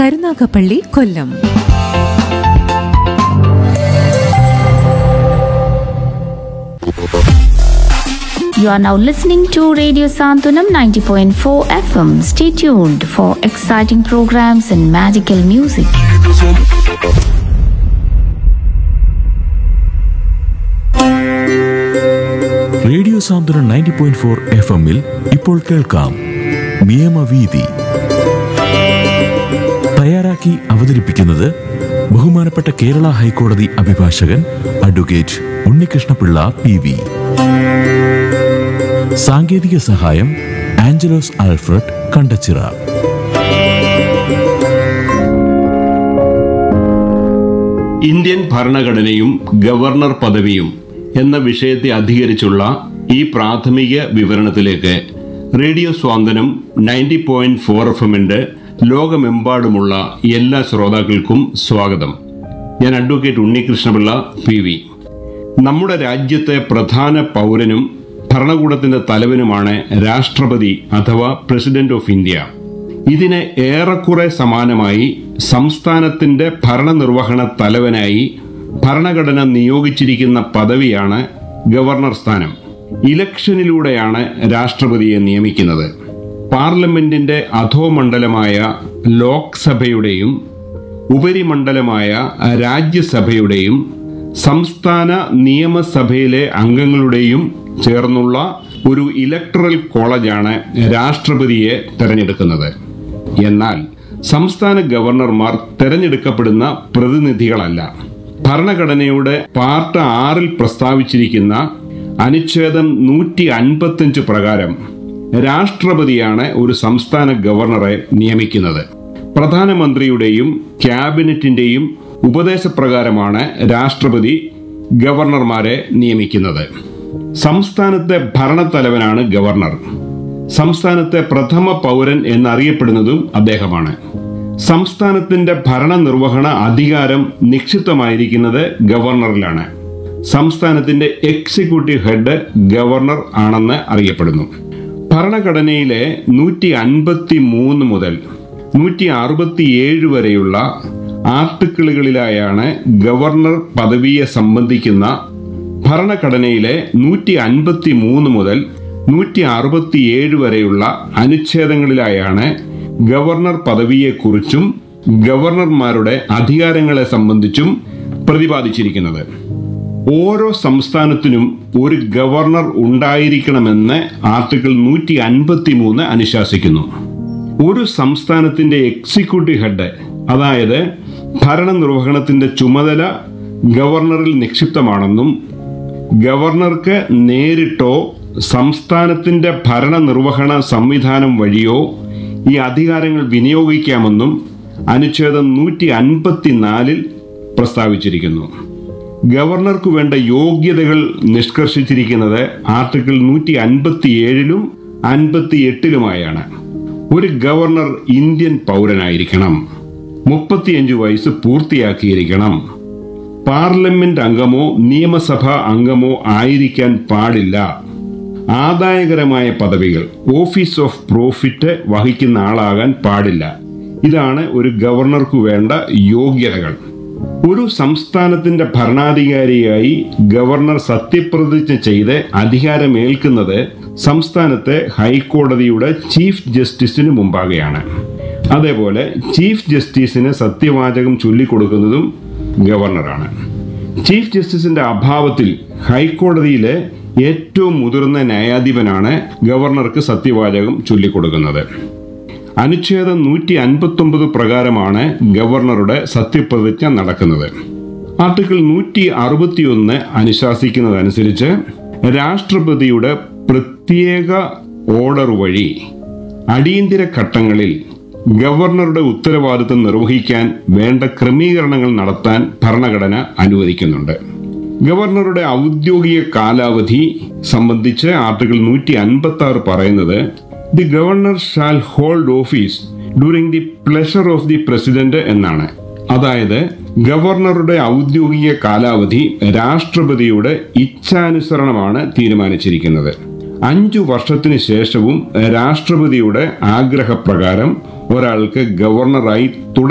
Karunagappally Kollam You are now listening to Radio Santunam 90.4 FM. Stay tuned for exciting programs and magical music. Radio Santhwanam ninety point four F എമ്മിൽ ഇപ്പോൾ കേൾക്കാം നിയമവീതി തയ്യാറാക്കി അവതരിപ്പിക്കുന്നത് ബഹുമാനപ്പെട്ട കേരള ഹൈക്കോടതി അഭിഭാഷകൻ അഡ്വക്കേറ്റ് ഉണ്ണികൃഷ്ണപിള്ള പി വി സാങ്കേതിക സഹായം ആഞ്ചലോസ് ആൽഫ്രഡ് കണ്ടച്ചിറ ഇന്ത്യൻ ഭരണഘടനയും ഗവർണർ പദവിയും എന്ന വിഷയത്തെ അധികരിച്ചുള്ള ഈ പ്രാഥമിക വിവരണത്തിലേക്ക് radio Santhwanam ninety point four F എമ്മിന്റെ ലോകമെമ്പാടുമുള്ള എല്ലാ ശ്രോതാക്കൾക്കും സ്വാഗതം ഞാൻ അഡ്വക്കേറ്റ് ഉണ്ണികൃഷ്ണപിള്ള പി വി നമ്മുടെ രാജ്യത്തെ പ്രധാന പൗരനും ഭരണകൂടത്തിന്റെ തലവനുമാണ് രാഷ്ട്രപതി അഥവാ പ്രസിഡന്റ് ഓഫ് ഇന്ത്യ ഇതിന് ഏറെക്കുറെ സമാനമായി സംസ്ഥാനത്തിന്റെ ഭരണനിർവഹണ തലവനായി ഭരണഘടന നിയോഗിച്ചിരിക്കുന്ന പദവിയാണ് ഗവർണർ സ്ഥാനം ഇലക്ഷനിലൂടെയാണ് രാഷ്ട്രപതിയെ നിയമിക്കുന്നത് പാർലമെന്റിന്റെ അധോമണ്ഡലമായ ലോക്സഭയുടെയും ഉപരിമണ്ഡലമായ രാജ്യസഭയുടെയും സംസ്ഥാന നിയമസഭയിലെ അംഗങ്ങളുടെയും ചേർന്നുള്ള ഒരു ഇലക്ട്രൽ കോളേജാണ് രാഷ്ട്രപതിയെ തെരഞ്ഞെടുക്കുന്നത് എന്നാൽ സംസ്ഥാന ഗവർണർമാർ തെരഞ്ഞെടുക്കപ്പെടുന്ന പ്രതിനിധികളല്ല ഭരണഘടനയുടെ പാർട്ട് ആറിൽ പ്രസ്താവിച്ചിരിക്കുന്ന അനുച്ഛേദം നൂറ്റി അൻപത്തിയഞ്ച് പ്രകാരം രാഷ്ട്രപതിയാണ് ഒരു സംസ്ഥാന ഗവർണറെ നിയമിക്കുന്നത് പ്രധാനമന്ത്രിയുടെയും ക്യാബിനറ്റിന്റെയും ഉപദേശപ്രകാരമാണ് രാഷ്ട്രപതി ഗവർണർമാരെ നിയമിക്കുന്നത് സംസ്ഥാനത്തെ ഭരണത്തലവനാണ് ഗവർണർ സംസ്ഥാനത്തെ പ്രഥമ പൗരൻ എന്നറിയപ്പെടുന്നതും അദ്ദേഹമാണ് സംസ്ഥാനത്തിന്റെ ഭരണനിർവഹണ അധികാരം നിക്ഷിപ്തമായിരിക്കുന്നത് ഗവർണറിലാണ് സംസ്ഥാനത്തിന്റെ എക്സിക്യൂട്ടീവ് ഹെഡ് ഗവർണർ ആണെന്ന് അറിയപ്പെടുന്നു ഭരണഘടനയിലെ നൂറ്റി അൻപത്തി മൂന്ന് മുതൽ നൂറ്റി അറുപത്തിയേഴ് വരെയുള്ള ആർട്ടിക്കിളുകളിലായാണ് ഗവർണർ പദവിയെ സംബന്ധിക്കുന്ന ഭരണഘടനയിലെ നൂറ്റി അൻപത്തി മൂന്ന് മുതൽ നൂറ്റി അറുപത്തിയേഴ് വരെയുള്ള അനുച്ഛേദങ്ങളിലായാണ് ഗവർണർ പദവിയെക്കുറിച്ചും ഗവർണർമാരുടെ അധികാരങ്ങളെ സംബന്ധിച്ചും പ്രതിപാദിച്ചിരിക്കുന്നത് ഓരോ സംസ്ഥാനത്തിനും ഒരു ഗവർണർ ഉണ്ടായിരിക്കണമെന്ന് ആർട്ടിക്കിൾ നൂറ്റി അൻപത്തി മൂന്ന് അനുശാസിക്കുന്നു ഒരു സംസ്ഥാനത്തിന്റെ എക്സിക്യൂട്ടീവ് ഹെഡ് അതായത് ഭരണനിർവഹണത്തിന്റെ ചുമതല ഗവർണറിൽ നിക്ഷിപ്തമാണെന്നും ഗവർണർക്ക് നേരിട്ടോ സംസ്ഥാനത്തിന്റെ ഭരണനിർവഹണ സംവിധാനം വഴിയോ ഈ അധികാരങ്ങൾ വിനിയോഗിക്കാമെന്നും അനുച്ഛേദം നൂറ്റി അൻപത്തിനാലിൽ പ്രസ്താവിച്ചിരിക്കുന്നു ഗവർണർക്ക് വേണ്ട യോഗ്യതകൾ നിഷ്കർഷിച്ചിരിക്കുന്നത് ആർട്ടിക്കിൾ നൂറ്റി അൻപത്തിയേഴിലും അൻപത്തി എട്ടിലുമായാണ് ഒരു ഗവർണർ ഇന്ത്യൻ പൗരനായിരിക്കണം മുപ്പത്തിയഞ്ച് വയസ്സ് പൂർത്തിയാക്കിയിരിക്കണം പാർലമെന്റ് അംഗമോ നിയമസഭാ അംഗമോ ആയിരിക്കാൻ പാടില്ല ആദായകരമായ പദവികൾ ഓഫീസ് ഓഫ് പ്രോഫിറ്റ് വഹിക്കുന്ന ആളാകാൻ പാടില്ല ഇതാണ് ഒരു ഗവർണർക്ക് വേണ്ട യോഗ്യതകൾ ഒരു സംസ്ഥാനത്തിന്റെ ഭരണാധികാരിയായി ഗവർണർ സത്യപ്രതിജ്ഞ ചെയ്ത് അധികാരമേൽക്കുന്നത് സംസ്ഥാനത്തെ ഹൈക്കോടതിയുടെ ചീഫ് ജസ്റ്റിസിന് മുമ്പാകെയാണ് അതേപോലെ ചീഫ് ജസ്റ്റിസിന് സത്യവാചകം ചൊല്ലിക്കൊടുക്കുന്നതും ഗവർണറാണ് ചീഫ് ജസ്റ്റിസിന്റെ അഭാവത്തിൽ ഹൈക്കോടതിയിലെ ഏറ്റവും മുതിർന്ന ന്യായാധിപനാണ് ഗവർണർക്ക് സത്യവാചകം ചൊല്ലിക്കൊടുക്കുന്നത് അനുച്ഛേദം നൂറ്റി അൻപത്തൊമ്പത് പ്രകാരമാണ് ഗവർണറുടെ സത്യപ്രതിജ്ഞ നടക്കുന്നത് ആർട്ടിക്കിൾ നൂറ്റി അറുപത്തിയൊന്ന് അനുശാസിക്കുന്നതനുസരിച്ച് രാഷ്ട്രപതിയുടെ പ്രത്യേക ഓർഡർ വഴി അടിയന്തര ഘട്ടങ്ങളിൽ ഗവർണറുടെ ഉത്തരവാദിത്തം നിർവഹിക്കാൻ വേണ്ട ക്രമീകരണങ്ങൾ നടത്താൻ ഭരണഘടന അനുവദിക്കുന്നുണ്ട് ഗവർണറുടെ ഔദ്യോഗിക കാലാവധി സംബന്ധിച്ച് ആർട്ടിക്കിൾ നൂറ്റി അൻപത്തി ആറ് പറയുന്നത് the governor shall hold office during the pleasure of the president എന്നാണ് അതായത് ഗവർണറുടെ ഔദ്യോഗിക കാലാവധി രാഷ്ട്രപതിയുടെ ഇച്ഛാനുസരണമാണ് തീരുമാനിച്ചിരിക്കുന്നത് അഞ്ചു വർഷത്തിന് ശേഷവും രാഷ്ട്രപതിയുടെ ആഗ്രഹപ്രകാരം ഒരാൾക്ക് ഗവർണറായി തുടർ